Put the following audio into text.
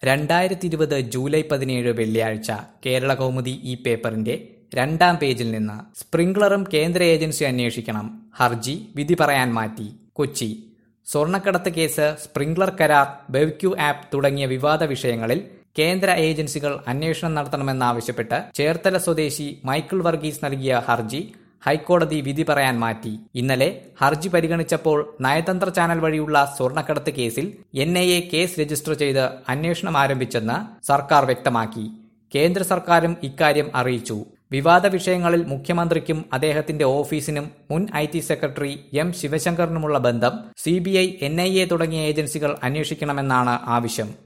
രണ്ടായിരത്തി ഇരുപത് ജൂലൈ പതിനേഴ് വെള്ളിയാഴ്ച കേരള കൗമുദി ഈ പേപ്പറിന്റെ രണ്ടാം പേജിൽ നിന്ന് സ്പ്രിംഗ്ലറും കേന്ദ്ര ഏജൻസി അന്വേഷിക്കണം ഹർജി വിധി പറയാൻ മാറ്റി കൊച്ചി സ്വർണ്ണക്കടത്ത് കേസ് സ്പ്രിംഗ്ലർ കരാർ ബെവ്ക്യൂ ആപ്പ് തുടങ്ങിയ വിവാദ വിഷയങ്ങളിൽ കേന്ദ്ര ഏജൻസികൾ അന്വേഷണം നടത്തണമെന്നാവശ്യപ്പെട്ട് ചേർത്തല സ്വദേശി മൈക്കിൾ വർഗീസ് നൽകിയ ഹർജി ഹൈക്കോടതി വിധി പറയാൻ മാറ്റി ഇന്നലെ ഹർജി പരിഗണിച്ചപ്പോൾ നയതന്ത്ര ചാനൽ വഴിയുള്ള സ്വർണ്ണക്കടത്ത് കേസിൽ N I A case register ചെയ്ത് അന്വേഷണം ആരംഭിച്ചെന്ന് സർക്കാർ വ്യക്തമാക്കി കേന്ദ്ര സർക്കാരും ഇക്കാര്യം അറിയിച്ചു വിവാദ വിഷയങ്ങളിൽ മുഖ്യമന്ത്രിക്കും അദ്ദേഹത്തിന്റെ ഓഫീസിനും മുൻ ഐ ടി സെക്രട്ടറി എം ശിവശങ്കറിനുമുള്ള ബന്ധം C B I N I A തുടങ്ങിയ ഏജൻസികൾ അന്വേഷിക്കണമെന്നാണ് ആവശ്യം